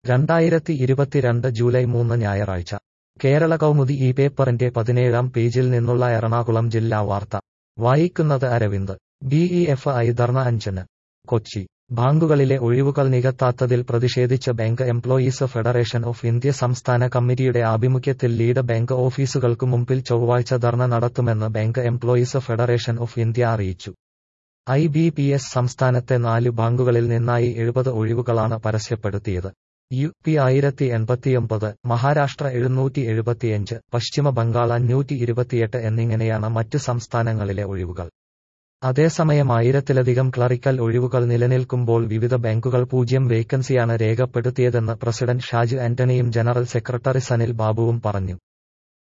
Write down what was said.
രണ്ടായിരത്തി ഇരുപത്തിരണ്ട് ജൂലൈ മൂന്ന് ഞായറാഴ്ച കേരള കൗമുദി ഈ പേപ്പറിന്റെ പതിനേഴാം പേജിൽ നിന്നുള്ള എറണാകുളം ജില്ലാ വാർത്ത വായിക്കുന്നത് അരവിന്ദ് ബിഇഎഫ് ഐ ധർണ അഞ്ചിന് കൊച്ചി ബാങ്കുകളിലെ ഒഴിവുകൾ നികത്താത്തതിൽ പ്രതിഷേധിച്ച് bank employees federation of India സംസ്ഥാന കമ്മിറ്റിയുടെ ആഭിമുഖ്യത്തിൽ ലീഡ് ബാങ്ക് ഓഫീസുകൾക്കു മുമ്പിൽ ചൊവ്വാഴ്ച ധർണ നടത്തുമെന്ന് bank employees federation of India അറിയിച്ചു ഐ ബി പി എസ് സംസ്ഥാനത്തെ നാല് ബാങ്കുകളിൽ നിന്നായി എഴുപത് ഒഴിവുകളാണ് പരസ്യപ്പെടുത്തിയത് യു പി ആയിരത്തി എൺപത്തിയൊമ്പത് മഹാരാഷ്ട്ര എഴുന്നൂറ്റി എഴുപത്തിയഞ്ച് പശ്ചിമ ബംഗാൾ അഞ്ഞൂറ്റി ഇരുപത്തിയെട്ട് എന്നിങ്ങനെയാണ് മറ്റ് സംസ്ഥാനങ്ങളിലെ ഒഴിവുകൾ അതേസമയം ആയിരത്തിലധികം ക്ലറിക്കൽ ഒഴിവുകൾ നിലനിൽക്കുമ്പോൾ വിവിധ ബാങ്കുകൾ പൂജ്യം വേക്കൻസിയാണ് രേഖപ്പെടുത്തിയതെന്ന് പ്രസിഡന്റ് ഷാജ് ആന്റണിയും ജനറൽ സെക്രട്ടറി സനിൽ ബാബുവും പറഞ്ഞു